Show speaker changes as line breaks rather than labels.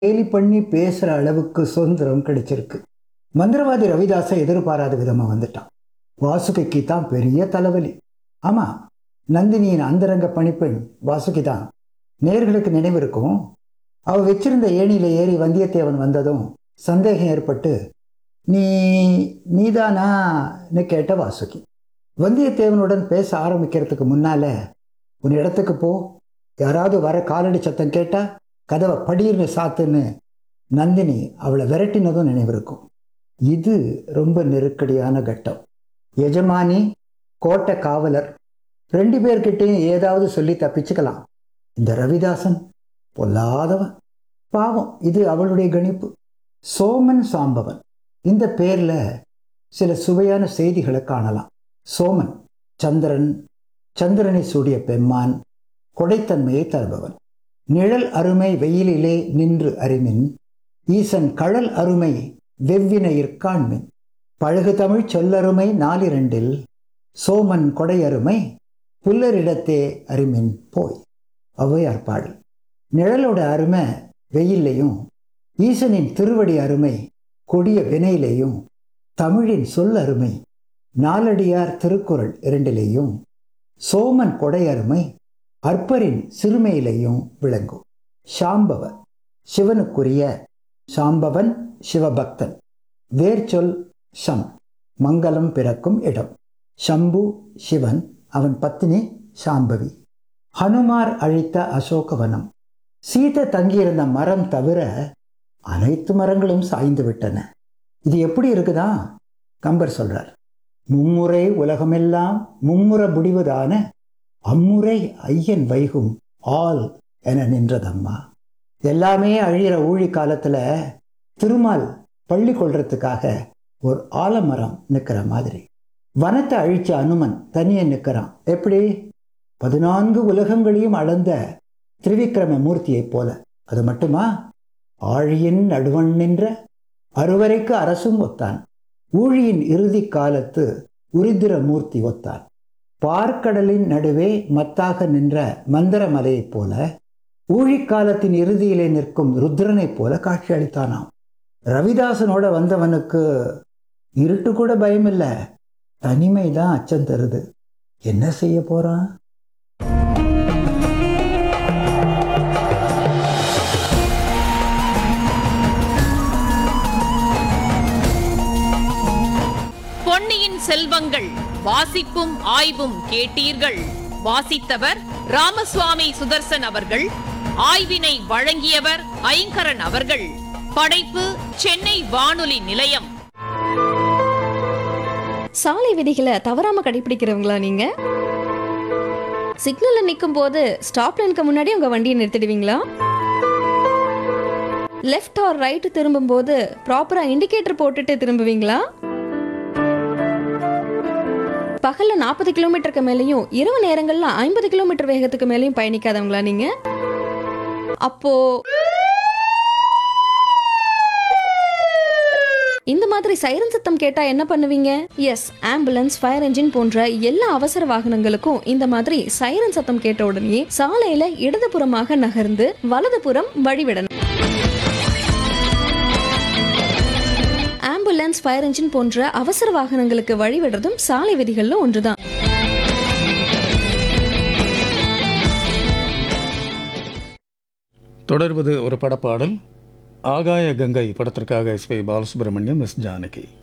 கேலி பண்ணி பேசுற அளவுக்கு சுதந்திரம் கிடைச்சிருக்கு மந்திரவாதி ரவிதாசை எதிர்பாராத விதமா வந்துட்டான் வாசுகிக்கு தான் பெரிய தலைவலி ஆமா நந்தினியின் அந்தரங்க பணிப்பெண் வாசுகி தான் நேர்களுக்கு நினைவு இருக்கும் அவ வச்சிருந்த ஏணியில ஏறி வந்தியத்தேவன் வந்ததும் சந்தேகம் ஏற்பட்டு நீ நீதானான்னு கேட்ட வாசுகி வந்தியத்தேவனுடன் பேச ஆரம்பிக்கிறதுக்கு முன்னால உன் இடத்துக்கு போ யாராவது வர காலடி சத்தம் கேட்டா கதவை படிர்னு சாத்துன்னு நந்தினி அவளை விரட்டினதும் நினைவிருக்கும் இது ரொம்ப நெருக்கடியான கட்டம் எஜமானி கோட்டை காவலர் ரெண்டு பேர்கிட்டையும் ஏதாவது சொல்லி தப்பிச்சுக்கலாம் இந்த ரவிதாசன் பொல்லாதவன் பாவம் இது அவளுடைய கணிப்பு சோமன் சாம்பவன் இந்த பேர்ல சில சுவையான செய்திகளை காணலாம் சோமன் சந்திரன் சந்திரனை சூடிய பெம்மான் கொடைத்தன்மையை தருபவன் நிழல் அருமை வெயிலிலே நின்று அறிமின் ஈசன் கழல் அருமை வெவ்வினையிற் காண்மின் பழகு தமிழ் சொல்லருமை நாலிரண்டில் சோமன் கொடையருமை புல்லரிடத்தே அறிமின் போய் ஔவையார் பாடல் நிழலோட அருமை வெயில்லையும் ஈசனின் திருவடி அருமை கொடிய வினையிலையும் தமிழின் சொல் அருமை நாலடியார் திருக்குறள் இரண்டிலேயும் சோமன் கொடையருமை அற்பரின் சிறுமையிலையும் விளங்கும் சாம்பவ சிவனுக்குரிய சாம்பவன் சிவபக்தன் வேர்ச்சொல் ஷம் மங்களம் பிறக்கும் இடம் சம்பு சிவன் அவன் பத்தினி சாம்பவி ஹனுமார் அழித்த அசோகவனம் சீதை தங்கியிருந்த மரம் தவிர அனைத்து மரங்களும் சாய்ந்து விட்டன இது எப்படி இருக்குதா கம்பர் சொல்றார் மும்முறை உலகமெல்லாம் மும்முற முடிவதான அம்முறை ஐயன் வைகும் ஆல் என நின்றதம்மா எல்லாமே அழியிற ஊழி காலத்துல திருமால் பள்ளி கொள்றதுக்காக ஒரு ஆலமரம் நிற்கிற மாதிரி வனத்தை அழிச்ச அனுமன் தனியே நிற்கிறான் எப்படி பதினான்கு உலகங்களையும் அளந்த திரிவிக்ரம மூர்த்தியைப் போல அது மட்டுமா ஆழியின் நடுவன் நின்ற அறுவரைக்கு அரசும் ஒத்தான் ஊழியின் இறுதி காலத்து உரிதிர மூர்த்தி ஒத்தான் பார்க்கடலின் நடுவே மத்தாக நின்ற மந்திர மலையைப் போல ஊழிக்காலத்தின் இறுதியிலே நிற்கும் ருத்ரனைப் போல காட்சி அளித்தானாம் ரவிதாசனோட வந்தவனுக்கு இருட்டு கூட பயமில்ல தனிமை தான் அச்சம் தருது என்ன செய்ய போறான்
பொன்னியின் செல்வங்கள் வாசிப்பும் ஆய்வும் கேட்டீர்கள் வாசித்தவர் ராமசுவாமி சுதர்சன் அவர்கள் ஆய்வினை வழங்கியவர் ஐங்கரன் அவர்கள் படைப்பு சென்னை வானொலி நிலையம்
சாலை விதிகளை தவறாம கடைபிடிக்கிறவங்களா நீங்க சிக்னல்ல நிற்கும் போது ஸ்டாப் லைனுக்கு முன்னாடி உங்க வண்டியை நிறுத்திடுவீங்களா லெஃப்ட் ஆர் ரைட் திரும்பும் போது ப்ராப்பரா இண்டிகேட்டர் போட்டுட்டு திரும்புவீங்களா பகல்ல நாற்பது கிலோமீட்டருக்கு மேலேயும் இரவு நேரங்கள்ல ஐம்பது கிலோமீட்டர் வேகத்துக்கு மேலேயும் பயணிக்காதவங்களா நீங்க அப்போ இந்த மாதிரி சைரன் சத்தம் கேட்டா என்ன பண்ணுவீங்க எஸ் ஆம்புலன்ஸ் ஃபயர் என்ஜின் போன்ற எல்லா அவசர வாகனங்களுக்கும் இந்த மாதிரி சைரன் சத்தம் கேட்ட உடனே சாலையில இடதுபுறமாக நகர்ந்து வலதுபுறம் வழிவிடணும் ஆம்புலன்ஸ் ஃபயர் என்ஜின் போன்ற அவசர வாகனங்களுக்கு வழிவிடுறதும் சாலை விதிகள்ல ஒன்றுதான்
தொடர்வது ஒரு படப்பாடல் ஆகாய கங்கை படத்திற்காக S P Balasubrahmanyam S Janaki